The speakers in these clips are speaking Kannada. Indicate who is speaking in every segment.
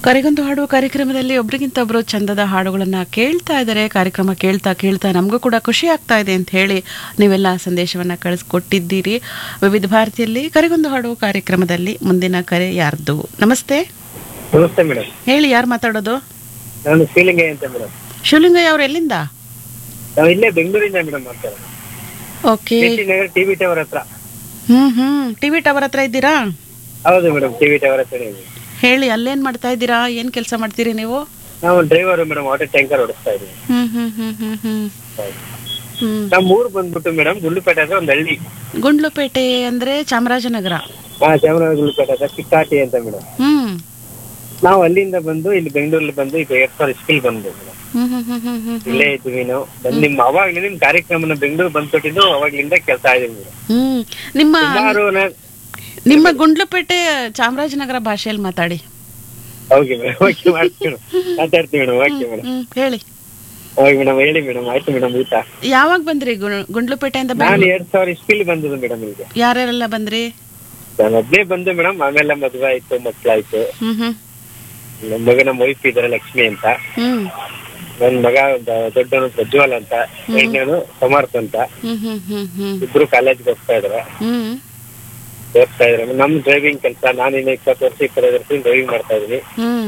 Speaker 1: ಕರೆಗೊಂದು ಹಾಡು ಕಾರ್ಯಕ್ರಮದಲ್ಲಿ ಒಬ್ರಿಗಿಂತ ಒಬ್ರು ಚಂದದ ಹಾಡುಗಳನ್ನ ಕೇಳ್ತಾ ಇದ್ದಾರೆ ಕಾರ್ಯಕ್ರಮ ಕೇಳ್ತಾ ಕೇಳ್ತಾ ನಮಗೂ ಕೂಡ ಖುಷಿ ಆಗ್ತಾ ಇದೆ ಅಂತ ಹೇಳಿ ನೀವೆಲ್ಲ ಸಂದೇಶವನ್ನ ಕಳಿಸ್ಕೊಟ್ಟಿದ್ದೀರಿ ವಿವಿಧ ಭಾರತಿಯಲ್ಲಿ ಕರೆಗೊಂದು ಹಾಡು ಕಾರ್ಯಕ್ರಮದಲ್ಲಿ ಮುಂದಿನ ಕರೆ ಯಾರ್ದು ನಮಸ್ತೆ
Speaker 2: ನಮಸ್ತೆ ಮೇಡಮ್
Speaker 1: ಹೇಳಿ ಯಾರು ಮಾತಾಡೋದು
Speaker 2: ನಾನು ಶ್ರೀಲಿಂಗಯ್ಯ ಅಂತ ಮೇಡಮ್
Speaker 1: ಶಿವಲಿಂಗಯ್ಯ ಅವ್ರು ಎಲ್ಲಿಂದ
Speaker 2: ನಾವು ಇಲ್ಲೇ ಬೆಂಗಳೂರಿಂದ ಮೇಡಮ್ ಮಾಡ್ತಾರೆ
Speaker 1: ಓಕೆ
Speaker 2: ನಗರ ಟಿವಿ ಟವರ್ ಹತ್ರ
Speaker 1: ಹ್ಮ್ ಹ್ಮ್ ಟಿವಿ ಟವರ್ ಹತ್ರ ಇದ್ದೀರಾ
Speaker 2: ಹೌದು ಮೇಡಮ್ ಟಿವಿ ಟವರ್ ಹತ್ರ ಇದ್ದೀವಿ.
Speaker 1: ಹೇಳಿ ಅಲ್ಲೇನ್ ಮಾಡ್ತಾ ಇದ್ದೀರಾ ಏನ್ ಕೆಲಸ ಮಾಡ್ತೀರಿ ನೀವು
Speaker 2: ನಾವು ಡ್ರೈವರ್ ಮೇಡಮ್ ವಾಟರ್ ಟ್ಯಾಂಕರ್ ಓಡಿಸ್ತಾ ಇದ್ದೀವಿ
Speaker 1: ಹ್ಮ್ ಹ್ಮ್ ಹ್ಮ್ ಹ್ಮ್ ಹ್ಮ್ ಹ್ಮ್
Speaker 2: ನಮ್ಮ ಊರು ಬಂದ್ಬಿಟ್ಟು ಮೇಡಮ್ ಗುಂಡ್ಲುಪೇಟೆ ಹತ್ರ ಒಂದು ಹಳ್ಳಿ
Speaker 1: ಗುಂಡ್ಲುಪೇಟೆ ಅಂದ್ರೆ ಚಾಮರಾಜನಗರ
Speaker 2: ಹಾ ಚಾಮರಾಜ ಗುಂಡ್ಲುಪೇಟೆ ಹತ್ರ ಚಿಕ್ಕಾಟಿ ಅಂತ ಮೇಡಮ್
Speaker 1: ಹ್ಮ್
Speaker 2: ನಾವು ಅಲ್ಲಿಂದ ಬಂದು ಇಲ್ಲಿ ಬೆಂಗಳೂರಲ್ಲಿ ಬಂದು ಈಗ ಎರಡ್ ಸಾವಿರ ಇಸ್ಕಿಲ್ ಬಂದು ಮೇಡಮ್
Speaker 1: ಹ್ಮ್ ಹ್ಮ್ ಹ್ಮ್ ಹ್ಮ್ ಹ್ಮ್
Speaker 2: ಇಲ್ಲೇ ಇದ್ವಿ ನಾವು ಬಂದ್ ನಿಮ್ ಅವಾಗ್ಲೇ ನಿಮ್ ಕಾರ್ಯಕ್ರಮನ ಬೆಂಗಳೂರು ಬಂದ್ಕೊಟ್ಟಿದ್ದು ಅವಾಗ್ಲಿಂದ ಕೆಲಸ ಆಗಿದೆ ಮೇಡಮ್
Speaker 1: ಹ್ಮ್ ನಿಮ್ಮ
Speaker 2: ಸುಮಾರು ನಾ-
Speaker 1: ನಿಮ್ಮ ಗುಂಡ್ಲುಪೇಟೆ ಚಾಮರಾಜನಗರ ಭಾಷೆಯಲ್ಲಿ ಮಾತಾಡಿ
Speaker 2: ಓಕೆ ಮೇಡಮ್ ಓಕೆ ಮಾಡ್ತೀವಿ ಮಾತಾಡ್ತೀವಿ ಮೇಡಮ್ ಓಕೆ ಮೇಡಮ್
Speaker 1: ಹ್ಮ್ ಹೇಳಿ
Speaker 2: ಓಕೆ ಮೇಡಮ್ ಹೇಳಿ ಮೇಡಮ್ ಆಯ್ತು ಮೇಡಮ್ ಊಟ
Speaker 1: ಯಾವಾಗ ಬಂದ್ರಿ ಗು- ಗುಂಡ್ಲುಪೇಟೆಯಿಂದ
Speaker 2: ನಾನು
Speaker 1: ಬೆಂಗ್ಳೂರು
Speaker 2: ಎರಡ್ ಸಾವಿರ ಇಸ್ಕಿಲ್ ಬಂದದ್ದು ಮೇಡಮ್ ಈಗ
Speaker 1: ಯಾರ್ಯಾರೆಲ್ಲ ಬಂದ್ರಿ
Speaker 2: ನಾನು ಒಬ್ನೇ ಬಂದೆ ಮೇಡಮ್ ಆಮೇಲೆ ಮದುವೆ ಆಯ್ತು ಮಕ್ಳಾಯ್ತು
Speaker 1: ಹ್ಮ್ ಹ್ಮ್
Speaker 2: ನಮ್ಮ ಮಗ ನಮ್ಮ ವೈಫ್ ಇದಾರೆ ಲಕ್ಷ್ಮಿ ಅಂತ
Speaker 1: ಹ್ಮ್
Speaker 2: ನನ್ ಮಗ ದ- ದೊಡ್ಡವನು ಪ್ರಜ್ವಲ್ ಅಂತ ಎರಡನೇನು ಸಮರ್ಥ ಅಂತ
Speaker 1: ಹ್ಮ್ ಹ್ಮ್ ಹ್ಮ್ ಹ್ಮ್
Speaker 2: ಇಬ್ರು ಕಾಲೇಜ್ಗೆ ಹೋಗ್ತಾ ಇದಾರೆ
Speaker 1: ಹ್ಮ್
Speaker 2: ಹೋಗ್ತಾ ಇದಾರೆ ನಮ್ ಡ್ರೈವಿಂಗ್ ಕೆಲಸ ನಾನು ಇನ್ನ ಇಪ್ಪತ್ತು ವರ್ಷ ಇಪ್ಪತ್ತೈದು ವರ್ಷ ಡ್ರೈವಿಂಗ್ ಮಾಡ್ತಾ ಇದೀನಿ
Speaker 1: ಹ್ಮ್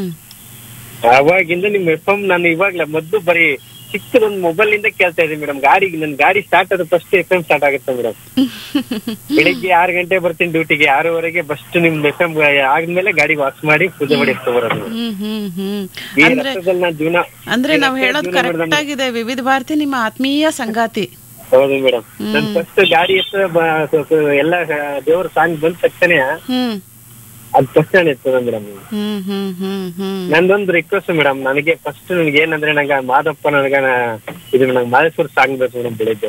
Speaker 2: ಅವಾಗಿಂದ ನಿಮ್ ಎಫ್ ಎಂ ನಾನು ಇವಾಗ್ಲ ಮೊದ್ಲು ಬರೀ ಚಿಕ್ಕದೊಂದು ಮೊಬೈಲ್ ಇಂದ ಕೇಳ್ತಾ ಇದೀನಿ ಮೇಡಮ್ ಗಾಡಿ ನನ್ ಗಾಡಿ ಸ್ಟಾರ್ಟ್ ಆದ ಫಸ್ಟ್ ಎಫ್ ಎಂ ಸ್ಟಾರ್ಟ್ ಆಗುತ್ತೆ ಮೇಡಮ್ ಬೆಳಿಗ್ಗೆ ಆರು ಗಂಟೆ ಬರ್ತೀನಿ ಡ್ಯೂಟಿಗೆ ಆರೂವರೆಗೆ ಫಸ್ಟ್ ನಿಮ್ ಎಫ್ ಎಂ ಆದ್ಮೇಲೆ ಗಾಡಿ ವಾಶ್ ಮಾಡಿ ಪೂಜೆ ಮಾಡಿ ಎತ್ಕೊ ಬರೋದು madam.
Speaker 1: ಹ್ಮ್ ಹ್ಮ್ ಹ್ಮ್
Speaker 2: ಈ
Speaker 1: ಅಂದ್ರೆ
Speaker 2: ರಥದಲ್ಲಿ ನಾನ್ ಜೀವನ
Speaker 1: ಅಂದ್ರೆ ನಾವ್
Speaker 2: ಈ
Speaker 1: ಹೇಳೋದು
Speaker 2: ರಥದಲ್ಲಿ ಜೀವನ
Speaker 1: ಕರೆಕ್ಟ್ ಆಗಿದೆ ವಿವಿಧ ಭಾರತಿ ನಿಮ್ಮ ಆತ್ಮೀಯ ಸಂಗಾತಿ
Speaker 2: ಹೌದು ಮೇಡಮ್ ನನ್ ಫಸ್ಟ್ ಗಾಡಿ ಎತ್ತ ಎಲ್ಲ ದೇವ್ರ ಸಾಂಗ್ ಬಂದ ತಕ್ಷಣ
Speaker 1: ಹ್ಮ್
Speaker 2: ಅದ್ ಫಸ್ಟ್ ನಾನು ಎತ್ತದ ಮೇಡಮ್
Speaker 1: ಹ್ಮ್ ಹ್ಮ್ ಹ್ಮ್ ಹ್ಮ್
Speaker 2: ನಂದೊಂದು ರಿಕ್ವೆಸ್ಟ್ ಮೇಡಮ್ ನನಗೆ ಫಸ್ಟ್ ನನಗೆ ಏನಂದ್ರೆ ನಂಗೆ ಮಾದಪ್ಪ ನನಗ ಇದು ನಂಗೆ ಮಾದೇಶ್ವರ ಸಾಂಗ್ ಬೇಕು ಮೇಡಮ್ ಬೆಳಿಗ್ಗೆ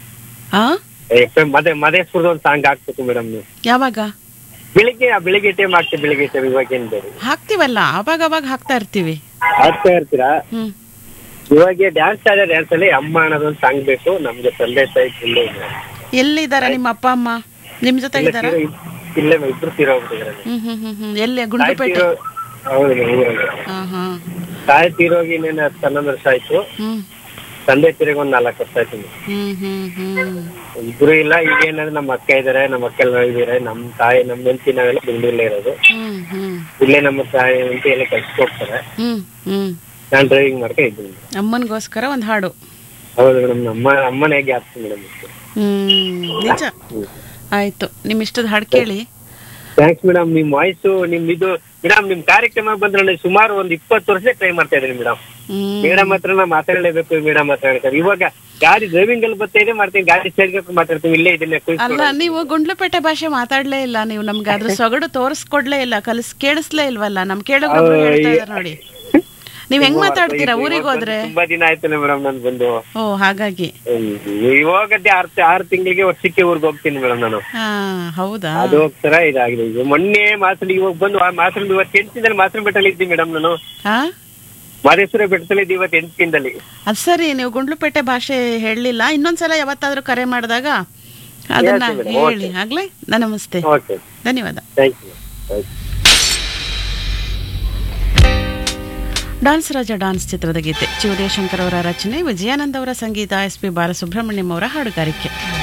Speaker 1: ಆ
Speaker 2: ಎಫ್ ಎಂ ಮದೆ ಮದೇಶ್ವರದ ಒಂದು ಸಾಂಗ್ ಹಾಕ್ಬೇಕು ಮೇಡಮ್ ನೀವು
Speaker 1: ಯಾವಾಗ
Speaker 2: ಬೆಳಿಗ್ಗೆ ಆ ಬೆಳಿಗ್ಗೆ ಟೈಮ್ ಹಾಕ್ತೀವಿ ಬೆಳಿಗ್ಗೆ ಟೈಮ್ ಇವಾಗ ಏನ್ ಬೇಡಿ
Speaker 1: ಹಾಕ್ತಿವಲ್ಲ ಅವಾಗ ಅವಾಗ ಹಾಕ್ತಾ ಇರ್ತೀವಿ
Speaker 2: ಹಾಕ್ತಾ ಇರ್ತೀರಾ
Speaker 1: ಹ್ಮ್
Speaker 2: ಇವಾಗ ಡ್ಯಾನ್ಸ್ ಆದ ಡ್ಯಾನ್ಸ್ ಅಲ್ಲಿ ಅಮ್ಮ ಅನ್ನೋದೊಂದು ಸಾಂಗ್ ಬೇಕು ನಮ್ಗೆ ತಂದೆ ತಾಯಿ ಫುಲ್
Speaker 1: ಎಲ್ಲಿದಾರ ನಿಮ್ಮ ಅಪ್ಪ ಅಮ್ಮ ನಿಮ್ ಜೊತೆ ಇದ್ದಾರ
Speaker 2: ಇಲ್ಲೇ ಇಬ್ರು ತೀರೋಗ್ಬಿಟ್ಟಿದ್ದಾರೆ
Speaker 1: ಹ್ಮ್ ಹ್ಮ್ ಹ್ಮ್ ಹ್ಮ್ ಎಲ್ಲಿ
Speaker 2: ತಾಯಿ
Speaker 1: ಗುಂಡ್ಲುಪೇಟೆ
Speaker 2: ತೀರೋ ಹೌದು ಊರಲ್ಲಿ
Speaker 1: ಹಾ ಹಾ
Speaker 2: ತಾಯಿ ತೀರೋಗಿ ಇನ್ನೇನು ಹತ್ತು ಹನ್ನೊಂದು ವರ್ಷ ಆಯ್ತು
Speaker 1: ಹ್ಮ್
Speaker 2: ತಂದೆ ತೀರೋಗಿ ಒಂದ್ ನಾಲ್ಕು ವರ್ಷ ಆಯ್ತು ಮೇಡಮ್.
Speaker 1: ಹ್ಮ್ ಹ್ಮ್ ಹ್ಮ್
Speaker 2: ಇಬ್ರು ಇಲ್ಲ ಈಗ ಏನಂದ್ರೆ ನಮ್ಮ ಅಕ್ಕ ಇದಾರೆ ನಮ್ಮ ಅಕ್ಕ ಎಲ್ಲ ಇದಾರೆ ನಮ್ಮ ತಾಯಿ ನಮ್ಮ ಹೆಂಡತಿ ನಾವೆಲ್ಲ ಬೆಂಗಳೂರಲ್ಲೇ ಇರೋದು
Speaker 1: ಹ್ಮ್ ಹ್ಮ್
Speaker 2: ಇಲ್ಲೇ ನಮ್ಮ ತಾಯಿ ಹೆಂಡತಿ ಎಲ್ಲ ಕೆಲ್ಸಕ್ಕೆ ಹೋಗ್ತಾರೆ
Speaker 1: ಹ್ಮ್ ಹ್ಮ್
Speaker 2: ನಾನು ಡ್ರೈವಿಂಗ್ ಮಾಡ್ತಾ ಇದ್ದೀನಿ
Speaker 1: ಅಮ್ಮನಿಗೋಸ್ಕರ ಒಂದ್ ಹಾಡು
Speaker 2: ಹೌದು ಮೇಡಮ್ ನಮ್ಮ ಅಮ್ಮನೇ ಗ್ಯಾಪ್ ಮೇಡಮ್
Speaker 1: ಹ್ಮ್ ನಿಜ ಆಯ್ತು ನಿಮ್ ಇಷ್ಟದ ಹಾಡು ಕೇಳಿ
Speaker 2: ಥ್ಯಾಂಕ್ಸ್ ಮೇಡಮ್ ನಿಮ್ ವಾಯ್ಸು ನಿಮ್ ಇದು ಮೇಡಮ್ ನಿಮ್ ಕಾರ್ಯಕ್ರಮ ಬಂದ್ರೆ ನಾನು ಸುಮಾರು ಒಂದ್ ಇಪ್ಪತ್ತು ವರ್ಷ ಟ್ರೈ ಮಾಡ್ತಾ ಇದ್ದೀನಿ ಮೇಡಮ್
Speaker 1: ಹ್ಮ್
Speaker 2: ಮೇಡಮ್ ಹತ್ರ ನಾ ಮಾತಾಡಲೇಬೇಕು ಮೇಡಮ್ ಹತ್ರ ಹೇಳ್ತಾರೆ ಇವಾಗ ಗಾಡಿ ಡ್ರೈವಿಂಗ್ ಅಲ್ಲಿ ಬರ್ತಾ ಇದೆ ಮಾಡ್ತೀನಿ ಗಾಡಿ ಸೇರ್ಬೇಕು ಮಾತಾಡ್ತೀನಿ ಇಲ್ಲೇ ಇದನ್ನೇ
Speaker 1: ಅಲ್ಲ ನೀವು ಗುಂಡ್ಲುಪೇಟೆ ಭಾಷೆ ಮಾತಾಡ್ಲೇ ಇಲ್ಲ ನೀವು ನಮ್ಗೆ ಅದ್ರ ಸೊಗಡು ತೋರಿಸ್ಕೊಡ್ಲೇ ಇಲ್ಲ ಕಲಿಸ್ ಕೇಳಿಸ್ಲೇ ಇಲ್ವಲ್ಲ ನಮ್ ಕೇಳೋಗೊಬ್ರು ಹೇಳ್ತಾ ಇದಾರೆ ನೋಡಿ ನೀವ್ ಹೆಂಗ್ ಮಾತಾಡ್ತೀರಾ ಊರಿಗೆ ಹೋದ್ರೆ
Speaker 2: ತುಂಬಾ ದಿನ ಆಯ್ತು ಮೇಡಮ್ ನಾನು ಬಂದು
Speaker 1: ಓ ಹಾಗಾಗಿ
Speaker 2: ಹ್ಮ್. ಇವಾಗದ್ದೇ ಆರ್ ಆರು ತಿಂಗಳಿಗೆ ವರ್ಷಕ್ಕೆ ಊರಿಗೆ ಹೋಗ್ತೀನಿ ಮೇಡಮ್ ನಾನು
Speaker 1: ಹಾ ಹೌದಾ
Speaker 2: ಅದು ಹೋಗ್ತಾರ ಇದಾಗಿದೆ ಈಗ ಮೊನ್ನೆ ಮಾತ್ರ ಇವಾಗ ಬಂದು ಆ ಮಾತ್ರ ಇವತ್ತು ಎಂಟು ದಿನದಲ್ಲಿ ಮಾತ್ರ ಬೆಟ್ಟಲ್ಲಿ ಇದ್ದೀನಿ ಮೇಡಮ್ ನಾನು
Speaker 1: ಹಾ
Speaker 2: ಮಾದೇಶ್ವರ ಬೆಟ್ಟದಲ್ಲಿ ಇದ್ದು ಇವತ್ತು ಎಂಟು ದಿನದಲ್ಲಿ
Speaker 1: ಅದ್ ಸರಿ ನೀವು ಗುಂಡ್ಲುಪೇಟೆ ಭಾಷೆ ಹೇಳಲಿಲ್ಲ ಇನ್ನೊಂದ್ಸಲ ಯಾವತ್ತಾದ್ರೂ ಕರೆ ಮಾಡಿದಾಗ ಅದನ್ನ
Speaker 2: ಹೇಳ್ತೀನಿ madam,
Speaker 1: ಹೇಳಿ ಆಗ್ಲೇ ನಮಸ್ತೆ
Speaker 2: ಓಕೆ
Speaker 1: ಧನ್ಯವಾದ
Speaker 2: thank you thank you
Speaker 1: dance Raja dance ಚಿತ್ರದ ಗೀತೆ ಜಿ ಉದಯಶಂಕರ್ ಅವರ ರಚನೆ ವಿಜಯಾನಂದ್ ಅವರ ಸಂಗೀತ ಎಸ್ ಪಿ ಬಾಲಸುಬ್ರಹ್ಮಣ್ಯಂ ಅವರ ಹಾಡುಗಾರಿಕೆ